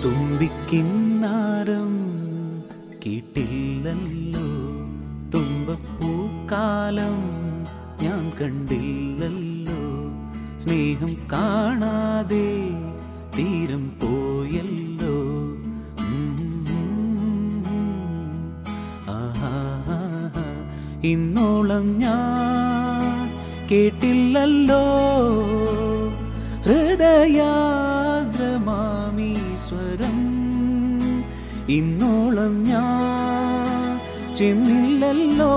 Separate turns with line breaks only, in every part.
തുമ്പിക്കിന്നാരം കേട്ടില്ലല്ലോ തുമ്പപ്പൂക്കാലം ഞാൻ കണ്ടില്ലല്ലോ സ്നേഹം കാണാതെ തീരം പോയല്ലോ ആഹാ ഇന്നോളം ഞാൻ കേട്ടില്ലല്ലോ ഹൃദയാദ്രമാമീശ്വരം ഇന്നോളം ഞാൻ ചെന്നില്ലല്ലോ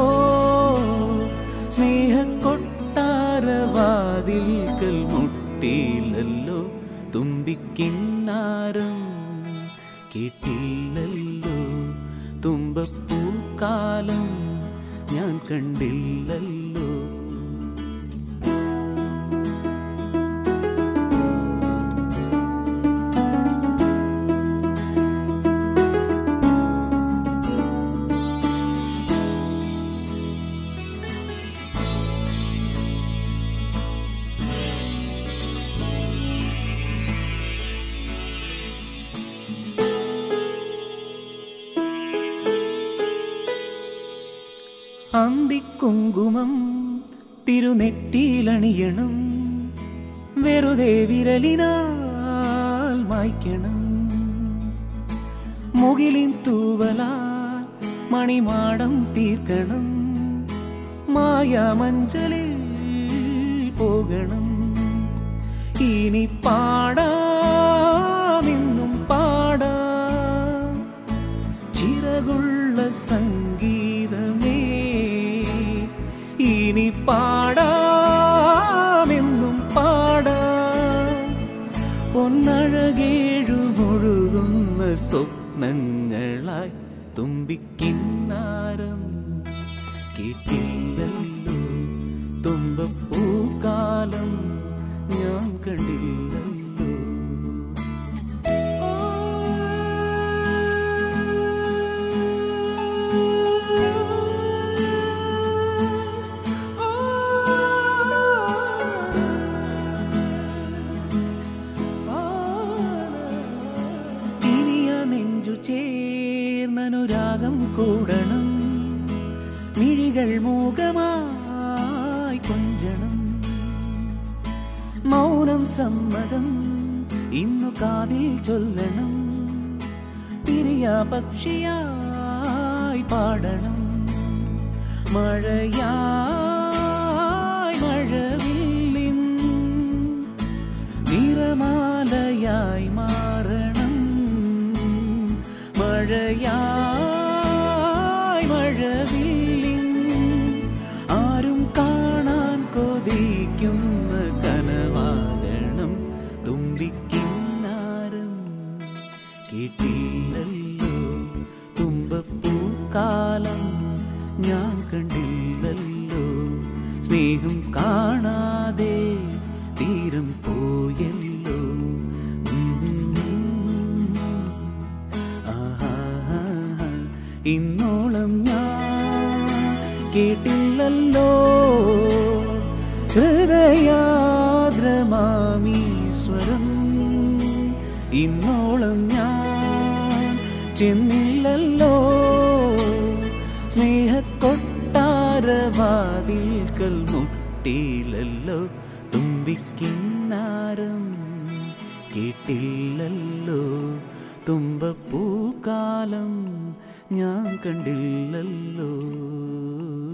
സ്നേഹക്കൊട്ടാരവാതിൽക്കൽ മുട്ടിയില്ലല്ലോ തുമ്പിക്കിന്നാരം കേട്ടില്ലല്ലോ തുമ്പപ്പൂക്കാലം ഞാൻ കണ്ടില്ലല്ലോ അന്തിക്കുങ്കുമം തിരുനെറ്റിയിലണിയണം വെറുതെ വിരലിനാൽ മായ്ക്കണം മുകിലിൻ തൂവലാ മണിമാടം തീർക്കണം മായാമഞ്ചലിൽ പോകണം ഇനി പാടാമെന്നും പാടാം ചിറകുള്ള സംഗീതമേ ഇനി പാടാമെന്നും പാടാം പൊന്നഴകേഴുമൊഴുകുന്ന സ്വപ്നങ്ങളായി തുമ്പിക്കിന്നാരം കേട്ടില്ലല്ലോ തുമ്പപ്പൂക്കാലം ഞാൻ കണ്ടില്ലല്ലോ ഇനിയ നെഞ്ചു ചേർന്നനുരാഗം കൂടണം മിഴികൾ മൂകമായി കൊഞ്ചണം മൗനം സമ്മതം ഇന്നു കാതിൽ ചൊല്ലണം പിരിയ പക്ഷിയായി പാടണം മഴയായി മഴവില്ലിൻ നിറമാലയായി മാറണം മഴയായി മഴവില്ലിൻ ആരും കാണാൻ കൊതിക്കുന്ന കനവാകണം തുമ്പിക്കിന്നാരം കേട്ടില്ലല്ലോ തുമ്പപ്പൂക്കാലം ഞാൻ കണ്ടില്ലല്ലോ സ്നേഹം കാണാതെ തീരം പോയല്ലോ ആഹാ ഇന്നോളം ഞാൻ കേട്ടില്ലല്ലോ ഹൃദയാദ്രമാമീശ്വരം ഇന്നോളം ഞാൻ ചെന്നില്ലല്ലോ സ്നേഹക്കൊട്ടാരവാതിൽക്കൽ മുട്ടിയില്ലല്ലോ തുമ്പിക്കിന്നാരം കേട്ടില്ലല്ലോ തുമ്പപ്പൂക്കാലം ഞാൻ കണ്ടില്ലല്ലോ